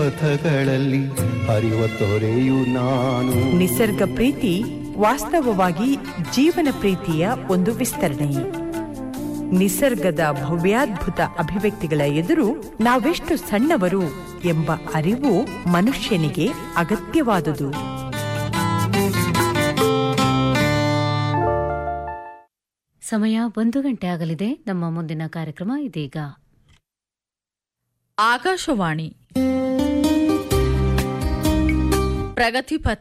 ಪಥಗಳಲ್ಲಿ ಹರಿವ ತೊರೆಯು ನಾನು ನಿಸರ್ಗ ಪ್ರೀತಿ ವಾಸ್ತವವಾಗಿ ಜೀವನ ಪ್ರೀತಿಯ ಒಂದು ವಿಸ್ತರಣೆ ನಿಸರ್ಗದ ಭವ್ಯಾದ್ಭುತ ಅಭಿವ್ಯಕ್ತಿಗಳ ಎದುರು ನಾವೆಷ್ಟು ಸಣ್ಣವರು ಎಂಬ ಅರಿವು ಮನುಷ್ಯನಿಗೆ ಅಗತ್ಯವಾದುದು ಸಮಯ ಒಂದು ಗಂಟೆ ಆಗಲಿದೆ ನಮ್ಮ ಮುಂದಿನ ಕಾರ್ಯಕ್ರಮ ಇದೀಗ ಆಕಾಶವಾಣಿ ಪ್ರಗತಿಪಥ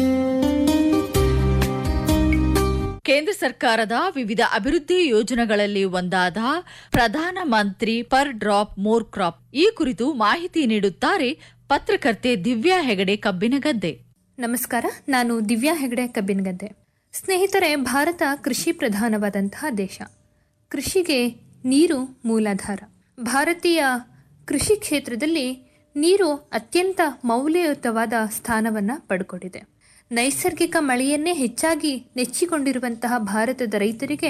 ಕೇಂದ್ರ ಸರ್ಕಾರದ ವಿವಿಧ ಅಭಿವೃದ್ಧಿ ಯೋಜನೆಗಳಲ್ಲಿ ಒಂದಾದ ಪ್ರಧಾನ ಮಂತ್ರಿ ಪರ್ ಡ್ರಾಪ್ ಮೋರ್ ಕ್ರಾಪ್ ಈ ಕುರಿತು ಮಾಹಿತಿ ನೀಡುತ್ತಾರೆ ಪತ್ರಕರ್ತೆ ದಿವ್ಯಾ ಹೆಗಡೆ ಕಬ್ಬಿನಗದ್ದೆ ನಮಸ್ಕಾರ ನಾನು ದಿವ್ಯಾ ಹೆಗಡೆ ಕಬ್ಬಿನಗದ್ದೆ ಸ್ನೇಹಿತರೆ ಭಾರತ ಕೃಷಿ ಪ್ರಧಾನವಾದಂತಹ ದೇಶ ಕೃಷಿಗೆ ನೀರು ಮೂಲಾಧಾರ ಭಾರತೀಯ ಕೃಷಿ ಕ್ಷೇತ್ರದಲ್ಲಿ ನೀರು ಅತ್ಯಂತ ಮೌಲ್ಯಯುತವಾದ ಸ್ಥಾನವನ್ನು ಪಡ್ಕೊಂಡಿದೆ ನೈಸರ್ಗಿಕ ಮಳೆಯನ್ನೇ ಹೆಚ್ಚಾಗಿ ನೆಚ್ಚಿಕೊಂಡಿರುವಂತಹ ಭಾರತದ ರೈತರಿಗೆ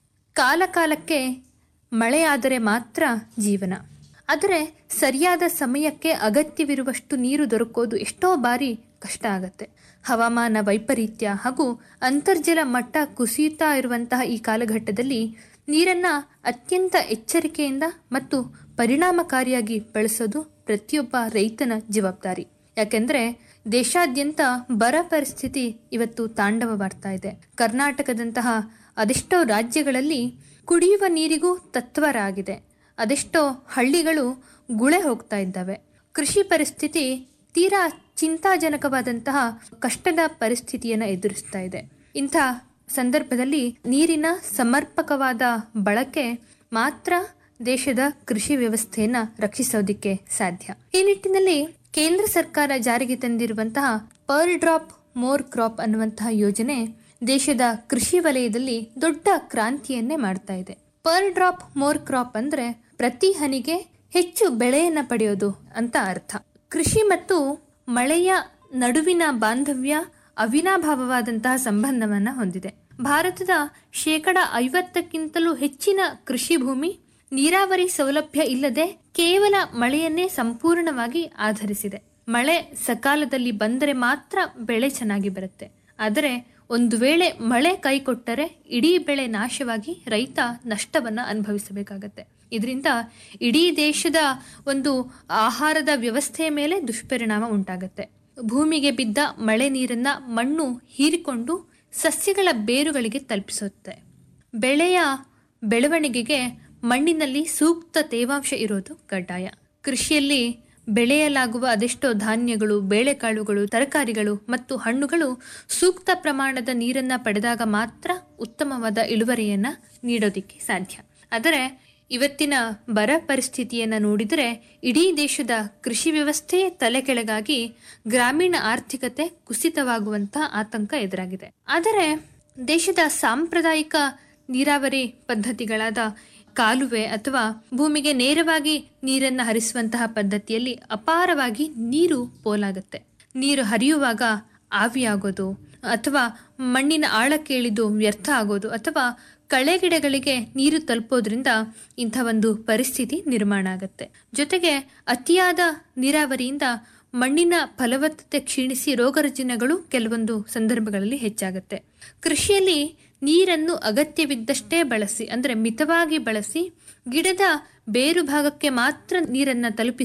ಕಾಲಕಾಲಕ್ಕೆ ಮಳೆಯಾದರೆ ಮಾತ್ರ ಜೀವನ ಆದರೆ ಸರಿಯಾದ ಸಮಯಕ್ಕೆ ಅಗತ್ಯವಿರುವಷ್ಟು ನೀರು ದೊರಕೋದು ಎಷ್ಟೋ ಬಾರಿ ಕಷ್ಟ ಆಗತ್ತೆ ಹವಾಮಾನ ವೈಪರೀತ್ಯ ಹಾಗೂ ಅಂತರ್ಜಲ ಮಟ್ಟ ಕುಸಿಯುತ್ತಾ ಇರುವಂತಹ ಈ ಕಾಲಘಟ್ಟದಲ್ಲಿ ನೀರನ್ನ ಅತ್ಯಂತ ಎಚ್ಚರಿಕೆಯಿಂದ ಮತ್ತು ಪರಿಣಾಮಕಾರಿಯಾಗಿ ಬಳಸೋದು ಪ್ರತಿಯೊಬ್ಬ ರೈತನ ಜವಾಬ್ದಾರಿ ಯಾಕೆಂದ್ರೆ ದೇಶಾದ್ಯಂತ ಬರ ಪರಿಸ್ಥಿತಿ ಇವತ್ತು ತಾಂಡವವಾಡ್ತಾ ಇದೆ ಕರ್ನಾಟಕದಂತಹ ಅದೆಷ್ಟೋ ರಾಜ್ಯಗಳಲ್ಲಿ ಕುಡಿಯುವ ನೀರಿಗೂ ತತ್ವರ ಆಗಿದೆ ಅದೆಷ್ಟೋ ಹಳ್ಳಿಗಳು ಗುಳೆ ಹೋಗ್ತಾ ಇದ್ದಾವೆ ಕೃಷಿ ಪರಿಸ್ಥಿತಿ ತೀರಾ ಚಿಂತಾಜನಕವಾದಂತಹ ಕಷ್ಟದ ಪರಿಸ್ಥಿತಿಯನ್ನು ಎದುರಿಸ್ತಾ ಇದೆ ಇಂಥ ಸಂದರ್ಭದಲ್ಲಿ ನೀರಿನ ಸಮರ್ಪಕವಾದ ಬಳಕೆ ಮಾತ್ರ ದೇಶದ ಕೃಷಿ ವ್ಯವಸ್ಥೆಯನ್ನ ರಕ್ಷಿಸೋದಿಕ್ಕೆ ಸಾಧ್ಯ ಈ ನಿಟ್ಟಿನಲ್ಲಿ ಕೇಂದ್ರ ಸರ್ಕಾರ ಜಾರಿಗೆ ತಂದಿರುವಂತಹ ಪರ್ ಡ್ರಾಪ್ ಮೋರ್ ಕ್ರಾಪ್ ಅನ್ನುವಂತಹ ಯೋಜನೆ ದೇಶದ ಕೃಷಿ ವಲಯದಲ್ಲಿ ದೊಡ್ಡ ಕ್ರಾಂತಿಯನ್ನೇ ಮಾಡ್ತಾ ಇದೆ ಪರ್ ಡ್ರಾಪ್ ಮೋರ್ ಕ್ರಾಪ್ ಅಂದ್ರೆ ಪ್ರತಿ ಹನಿಗೆ ಹೆಚ್ಚು ಬೆಳೆಯನ್ನ ಪಡೆಯೋದು ಅಂತ ಅರ್ಥ ಕೃಷಿ ಮತ್ತು ಮಳೆಯ ನಡುವಿನ ಬಾಂಧವ್ಯ ಅವಿನಾಭಾವವಾದಂತಹ ಸಂಬಂಧವನ್ನ ಹೊಂದಿದೆ ಭಾರತದ ಶೇಕಡ ಐವತ್ತಕ್ಕಿಂತಲೂ ಹೆಚ್ಚಿನ ಕೃಷಿ ಭೂಮಿ ನೀರಾವರಿ ಸೌಲಭ್ಯ ಇಲ್ಲದೆ ಕೇವಲ ಮಳೆಯನ್ನೇ ಸಂಪೂರ್ಣವಾಗಿ ಆಧರಿಸಿದೆ ಮಳೆ ಸಕಾಲದಲ್ಲಿ ಬಂದರೆ ಮಾತ್ರ ಬೆಳೆ ಚೆನ್ನಾಗಿ ಬರುತ್ತೆ ಆದರೆ ಒಂದು ವೇಳೆ ಮಳೆ ಕೈಕೊಟ್ಟರೆ ಇಡೀ ಬೆಳೆ ನಾಶವಾಗಿ ರೈತ ನಷ್ಟವನ್ನ ಅನುಭವಿಸಬೇಕಾಗತ್ತೆ ಇದರಿಂದ ಇಡೀ ದೇಶದ ಒಂದು ಆಹಾರದ ವ್ಯವಸ್ಥೆಯ ಮೇಲೆ ದುಷ್ಪರಿಣಾಮ ಉಂಟಾಗತ್ತೆ ಭೂಮಿಗೆ ಬಿದ್ದ ಮಳೆ ನೀರನ್ನ ಮಣ್ಣು ಹೀರಿಕೊಂಡು ಸಸ್ಯಗಳ ಬೇರುಗಳಿಗೆ ತಲುಪಿಸುತ್ತೆ ಬೆಳೆಯ ಬೆಳವಣಿಗೆಗೆ ಮಣ್ಣಿನಲ್ಲಿ ಸೂಕ್ತ ತೇವಾಂಶ ಇರೋದು ಕಡ್ಡಾಯ ಕೃಷಿಯಲ್ಲಿ ಬೆಳೆಯಲಾಗುವ ಅದೆಷ್ಟೋ ಧಾನ್ಯಗಳು ಬೇಳೆಕಾಳುಗಳು ತರಕಾರಿಗಳು ಮತ್ತು ಹಣ್ಣುಗಳು ಸೂಕ್ತ ಪ್ರಮಾಣದ ನೀರನ್ನ ಪಡೆದಾಗ ಮಾತ್ರ ಉತ್ತಮವಾದ ಇಳುವರಿಯನ್ನ ನೀಡೋದಿಕ್ಕೆ ಸಾಧ್ಯ ಆದರೆ ಇವತ್ತಿನ ಬರ ಪರಿಸ್ಥಿತಿಯನ್ನ ನೋಡಿದರೆ ಇಡೀ ದೇಶದ ಕೃಷಿ ವ್ಯವಸ್ಥೆಯೇ ತಲೆಕೆಳಗಾಗಿ ಗ್ರಾಮೀಣ ಆರ್ಥಿಕತೆ ಕುಸಿತವಾಗುವಂತಹ ಆತಂಕ ಎದುರಾಗಿದೆ ಆದರೆ ದೇಶದ ಸಾಂಪ್ರದಾಯಿಕ ನೀರಾವರಿ ಪದ್ಧತಿಗಳಾದ ಕಾಲುವೆ ಅಥವಾ ಭೂಮಿಗೆ ನೇರವಾಗಿ ನೀರನ್ನು ಹರಿಸುವಂತಹ ಪದ್ಧತಿಯಲ್ಲಿ ಅಪಾರವಾಗಿ ನೀರು ಪೋಲಾಗುತ್ತೆ ನೀರು ಹರಿಯುವಾಗ ಆವಿಯಾಗೋದು ಅಥವಾ ಮಣ್ಣಿನ ಆಳಕ್ಕೆ ಇಳಿದು ವ್ಯರ್ಥ ಆಗೋದು ಅಥವಾ ಕಳೆಗಿಡಗಳಿಗೆ ನೀರು ತಲುಪೋದ್ರಿಂದ ಇಂಥ ಒಂದು ಪರಿಸ್ಥಿತಿ ನಿರ್ಮಾಣ ಆಗುತ್ತೆ ಜೊತೆಗೆ ಅತಿಯಾದ ನೀರಾವರಿಯಿಂದ ಮಣ್ಣಿನ ಫಲವತ್ತತೆ ಕ್ಷೀಣಿಸಿ ರೋಗರುಜಿನಗಳು ಕೆಲವೊಂದು ಸಂದರ್ಭಗಳಲ್ಲಿ ಹೆಚ್ಚಾಗುತ್ತೆ ಕೃಷಿಯಲ್ಲಿ ನೀರನ್ನು ಅಗತ್ಯವಿದ್ದಷ್ಟೇ ಬಳಸಿ ಅಂದರೆ ಮಿತವಾಗಿ ಬಳಸಿ ಗಿಡದ ಬೇರು ಭಾಗಕ್ಕೆ ಮಾತ್ರ ನೀರನ್ನು ತಲುಪಿಸಿ